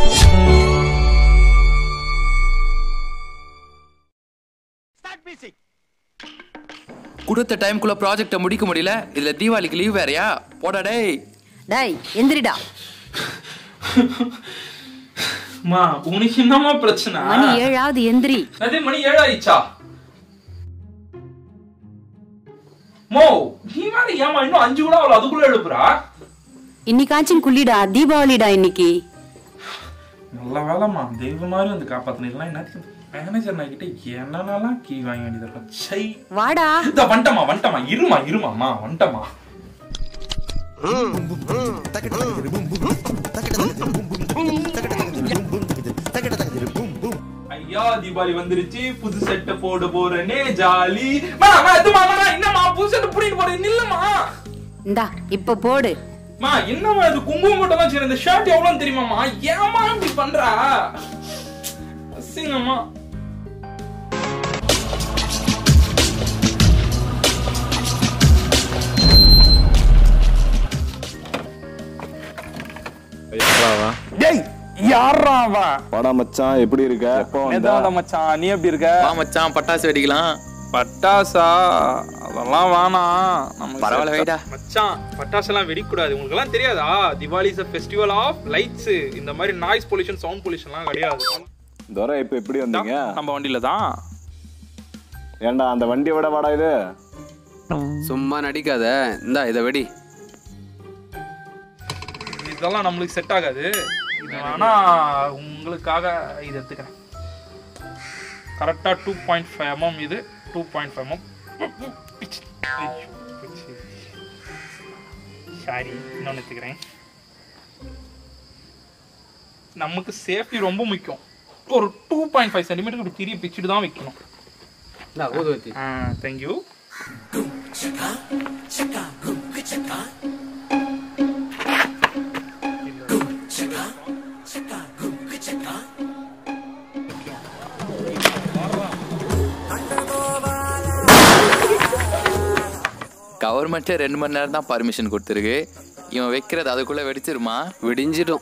கொடுத்த டைம்குள்ள ப்ராஜெக்டை முடிக்க முடியல இதுல தீபாவளிக்கு லீவ் வேறயா போடா டேய் டேய் எந்திரிடா மா உனக்கு என்னமா பிரச்சனை மணி ஏழாவது எந்திரி அதே மணி ஏழாயிடுச்சா மோ நீ வேற ஏமா இன்னும் அஞ்சு கூட அவளை அதுக்குள்ள எழுப்புறா இன்னைக்காச்சும் குள்ளிடா தீபாவளிடா இன்னைக்கு நல்ல வேலைம்மா தெய்வ மாதிரி வந்து காப்பாத்தினீங்களா என்ன மேனேஜர் நான் கிட்ட என்னென்னலாம் கீ வாங்க வேண்டியது இருக்கும் சை வாடா இதா வந்துட்டமா வந்துட்டமா இருமா இருமாம்மா வந்துட்டமா ஐயா தீபாவளி வந்துருச்சு புது செட்டை போட போறேனே ஜாலி மா மா எதுமா மா என்னம்மா புது செட்டை புடிட்டு போறேன் நில்லுமா இந்தா இப்ப போடு மா என்னம்மா இது குங்குமம் மட்டும் தான் சரி இந்த ஷர்ட் எவ்வளவுன்னு தெரியுமாமா ஏமா இப்படி பண்றா அசிங்கம்மா டேய் யாரா அவன் வாடா மச்சான் எப்படி இருக்க எப்போ வந்த நேதாடா மச்சான் நீ எப்படி இருக்க வா மச்சான் பட்டாசு வெடிக்கலாம் பட்டாசா அதெல்லாம் வேணாம் நம்ம பரவாயில்ல வைடா மச்சான் பட்டாசெல்லாம் வெடிக்கூடாது உங்களுக்கு எல்லாம் தெரியாதா Diwali is festival of lights இந்த மாதிரி நாய்ஸ் பொல்யூஷன் சவுண்ட் பொல்யூஷன்லாம் கிடையாது துரை இப்ப எப்படி வந்தீங்க நம்ம வண்டியில தான் ஏன்டா அந்த வண்டியை விட வாடா இது சும்மா நடிக்காத இந்தா இதை வெடி இதெல்லாம் நம்மளுக்கு செட் ஆகாது இது வேணா உங்களுக்காக இது எடுத்துக்கிறேன் கரெக்டாக டூ பாயிண்ட் ஃபைவ் எம்எம் இது two point five mm sorry இன்னொன்று எடுத்துக்கிறேன் நமக்கு சேஃப்டி ரொம்ப முக்கியம் ஒரு டூ பாயிண்ட் ஃபைவ் சென்டிமீட்டர் இப்படி திரிய பிச்சுட்டு தான் வைக்கணும் இந்தா ஊதுவத்தி ஆ தேங்க்யூ கவர்மெண்ட்டே ரெண்டு மணி நேரம் தான் பர்மிஷன் கொடுத்துருக்கு இவன் வைக்கிறது அதுக்குள்ள வெடிச்சிருமா விடிஞ்சிடும்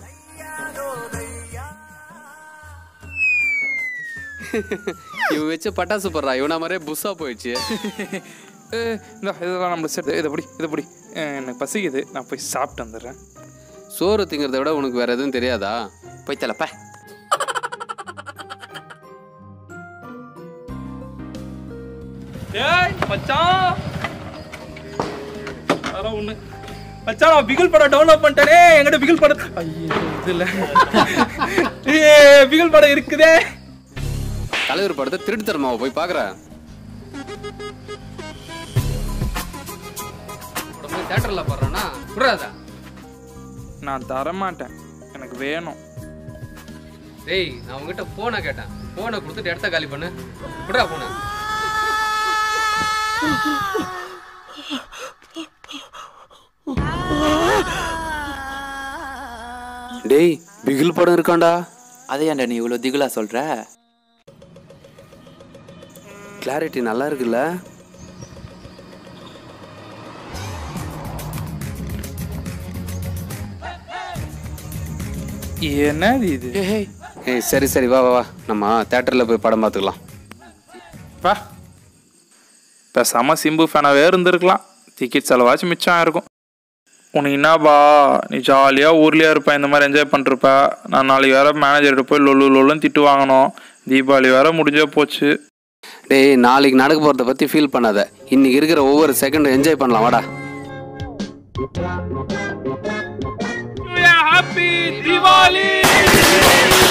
இவன் வச்ச பட்டாசு போடுறா இவனா மாதிரியே புஷ்ஷா போயிடுச்சு இந்த இதெல்லாம் நம்ம செட் இதை பிடி இதை பிடி அஹ் எனக்கு பசிக்குது நான் போய் சாப்பிட்டு வந்துடுறேன் சோறு திங்கிறத விட உனக்கு வேற எதுவும் தெரியாதா போய் தலப்ப ஏய் மச்சான் வேற ஒண்ணு மச்சான் நான் பிகில் படம் டவுன்லோட் பண்ணிட்டேனே என்கிட்ட பிகில் படம் ஐயோ இது இல்ல ஏ பிகில் படம் இருக்குதே தலைவர் படத்தை திருட்டு தரமாவை போய் பாக்குற தேட்டர்ல போடுறானா விடாதா நான் தர மாட்டேன் எனக்கு வேணும் டேய் நான் உங்ககிட்ட போனை கேட்டேன் போனை கொடுத்துட்டு இடத்த காலி பண்ணு விட்றா போன டேய் பிகில் படம் இருக்காண்டா அதை ஏன்டா நீ இவ்வளோ திகிலா சொல்ற கிளாரிட்டி நல்லா இருக்குல்ல என்னது இது ஏய் சரி சரி வா வா வா நம்ம தேட்டரில் போய் படம் பார்த்துக்கலாம் பா பேசாம சிம்பு ஃபேனாகவே இருந்திருக்கலாம் டிக்கெட் செலவாச்சும் மிச்சம் இருக்கும் உனக்கு என்னப்பா நீ ஜாலியாக ஊர்லேயே இருப்ப இந்த மாதிரி என்ஜாய் பண்ணிருப்ப நான் நாளைக்கு வேற மேனேஜர்கிட்ட போய் லொல்லு லொல்லுன்னு திட்டு வாங்கணும் தீபாவளி வேற முடிஞ்சே போச்சு டேய் நாளைக்கு நடக்க போகிறத பற்றி ஃபீல் பண்ணாத இன்னைக்கு இருக்கிற ஒவ்வொரு செகண்டும் என்ஜாய் பண்ணலாம் வாடா ஹாப்பி தீபாவளி